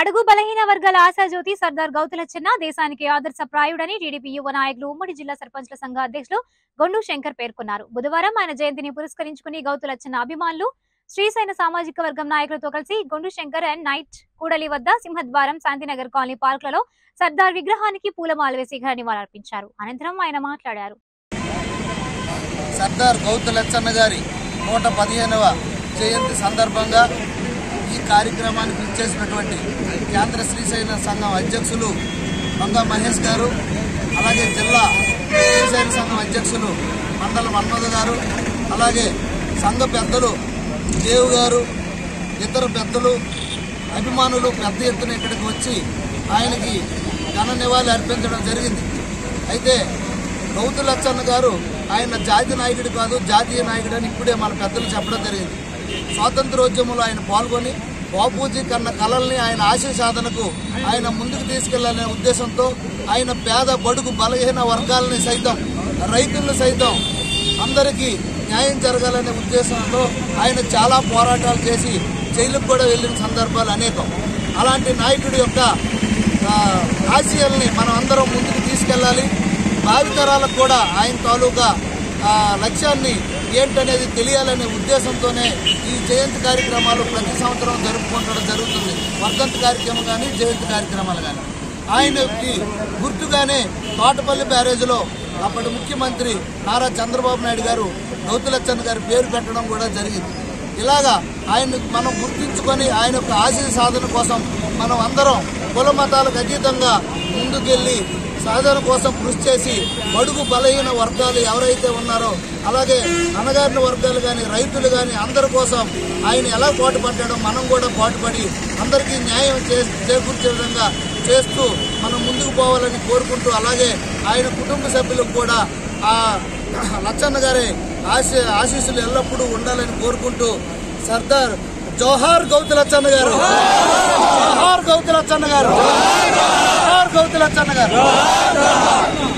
బడుగు బలహీన వర్గాల ఆశాజ్యోతి సర్దార్ గౌతులచ్చన్న దేశానికి ఆదర్శప్రాయుడని టీడీపీ యువ నాయకులు ఉమ్మడి జిల్లా సర్పంచ్ల సంఘ అధ్యక్షులు గొండు శంకర్ పేర్కొన్నారు బుధవారం ఆయన జయంతిని పురస్కరించుకుని గౌతులచ్చన్న అభిమానులు శ్రీశైన సామాజిక వర్గం నాయకులతో కలిసి గొండు శంకర్ అండ్ నైట్ కూడలి వద్ద సింహద్వారం శాంతినగర్ కాలనీ పార్కులలో సర్దార్ విగ్రహానికి పూలమాల వేసి ఘన నివాళులర్పించారు అనంతరం ఆయన మాట్లాడారు సర్దార్ గౌతలచ్చన్న గారి నూట పదిహేనవ జయంతి సందర్భంగా ఈ కార్యక్రమానికి ఇచ్చేసినటువంటి కేంద్ర శ్రీశైల సంఘం అధ్యక్షులు దొంగ మహేష్ గారు అలాగే జిల్లా శ్రీశైల సంఘం అధ్యక్షులు మండల మన్మధ గారు అలాగే సంఘ పెద్దలు దేవు గారు ఇతర పెద్దలు అభిమానులు పెద్ద ఎత్తున ఇక్కడికి వచ్చి ఆయనకి ఘన నివాళి అర్పించడం జరిగింది అయితే గౌతు లచ్చన్న గారు ఆయన జాతి నాయకుడు కాదు జాతీయ నాయకుడు అని ఇప్పుడే మన పెద్దలు చెప్పడం జరిగింది స్వాతంత్రోద్యమంలో ఆయన పాల్గొని బాపూజీ కన్న కళల్ని ఆయన ఆశయ సాధనకు ఆయన ముందుకు తీసుకెళ్లాలనే ఉద్దేశంతో ఆయన పేద బడుగు బలహీన వర్గాలని సైతం రైతులను సైతం అందరికీ న్యాయం జరగాలనే ఉద్దేశంతో ఆయన చాలా పోరాటాలు చేసి జైలుకు కూడా వెళ్ళిన సందర్భాలు అనేకం అలాంటి నాయకుడి యొక్క ఆ, ఆశయాల్ని మనం అందరం ముందుకు తీసుకెళ్ళాలి భావితరాలకు కూడా ఆయన తాలూకా ఆ, లక్ష్యాన్ని ఏంటనేది తెలియాలనే ఉద్దేశంతోనే ఈ జయంతి కార్యక్రమాలు ప్రతి సంవత్సరం జరుపుకుంటడం జరుగుతుంది వర్ధంతి కార్యక్రమం కానీ జయంతి కార్యక్రమాలు కానీ ఆయనకి గుర్తుగానే తోటపల్లి బ్యారేజ్లో అప్పటి ముఖ్యమంత్రి నారా చంద్రబాబు నాయుడు గారు గౌతులచ్చన్ గారి పేరు పెట్టడం కూడా జరిగింది ఇలాగా ఆయన మనం గుర్తించుకొని ఆయన యొక్క ఆశయ సాధన కోసం మనం అందరం కుల మతాలకు అతీతంగా ముందుకెళ్ళి సాధన కోసం కృషి చేసి బడుగు బలహీన వర్గాలు ఎవరైతే ఉన్నారో అలాగే అనగారిన వర్గాలు కానీ రైతులు కానీ అందరి కోసం ఆయన ఎలా పాటుపడ్డాడో మనం కూడా పాటుపడి అందరికీ న్యాయం చే చేకూర్చే విధంగా చేస్తూ మనం ముందుకు పోవాలని కోరుకుంటూ అలాగే ఆయన కుటుంబ సభ్యులకు కూడా ఆ లచ్చన్న గారి ఆశ ఆశీస్సులు ఎల్లప్పుడూ ఉండాలని కోరుకుంటూ సర్దార్ జోహార్ గౌతు లచ్చన్న గారు జోహార్ గౌతు లచ్చన్న గారు జోహార్ గౌతు లచ్చన్న గారు